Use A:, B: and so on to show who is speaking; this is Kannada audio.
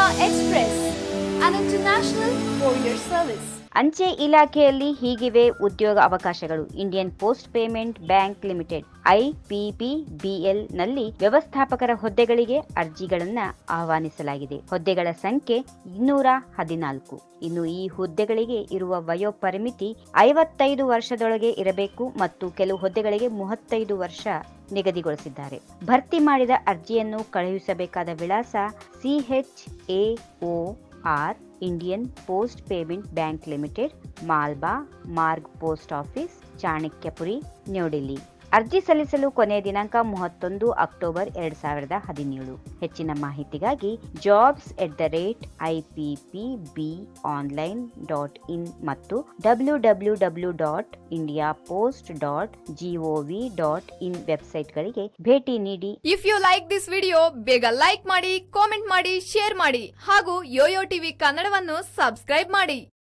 A: Express, an international courier service.
B: ಅಂಚೆ ಇಲಾಖೆಯಲ್ಲಿ ಹೀಗಿವೆ ಉದ್ಯೋಗ ಅವಕಾಶಗಳು Indian post payment bank limited IPPBL ನಲ್ಲಿ ವ್ಯವಸ್ಥಾಪಕರ ಹುದ್ದೆಗಳಿಗೆ ಅರ್ಜಿಗಳನ್ನ ಆಹ್ವಾನಿಸಲಾಗಿದೆ ಹುದ್ದೆಗಳ ಸಂಖ್ಯೆ ಇನ್ನೂರ ಹದಿನಾಲ್ಕು ಇನ್ನು ಈ ಹುದ್ದೆಗಳಿಗೆ ಇರುವ ವಯೋ ಪರಿಮಿತಿ ಐವತ್ತೈದು ವರ್ಷದೊಳಗೆ ಇರಬೇಕು ಮತ್ತು ಕೆಲವು ಹುದ್ದೆಗಳಿಗೆ ಮೂವತ್ತೈದು ವರ್ಷ ನಿಗದಿಗೊಳಿಸಿದ್ದಾರೆ ಭರ್ತಿ ಮಾಡಿದ ಅರ್ಜಿಯನ್ನು ಕಳುಹಿಸಬೇಕಾದ ವಿಳಾಸ CH AO R Indian post payment bank limited Malcha Marg post office Chanakyapuri New Delhi ಅರ್ಜಿ ಸಲ್ಲಿಸಲು ಕೊನೆಯ ದಿನಾಂಕ ಮೂವತ್ತೊಂದು ಅಕ್ಟೋಬರ್ ಎರಡ್ ಸಾವಿರದ ಹದಿನೇಳು ಹೆಚ್ಚಿನ ಮಾಹಿತಿಗಾಗಿ jobs at the rate IPP online dot in ಮತ್ತು W W W dot India post dot G O V dot in ವೆಬ್ಸೈಟ್ಗಳಿಗೆ ಭೇಟಿ ನೀಡಿ
A: if you like this video ಬೇಗ ಲೈಕ್ ಮಾಡಿ ಕಾಮೆಂಟ್ ಮಾಡಿ ಶೇರ್ ಮಾಡಿ ಹಾಗೂ ಯೋಯೋ ಟಿವಿ ಕನ್ನಡವನ್ನು ಸಬ್ಸ್ಕ್ರೈಬ್ ಮಾಡಿ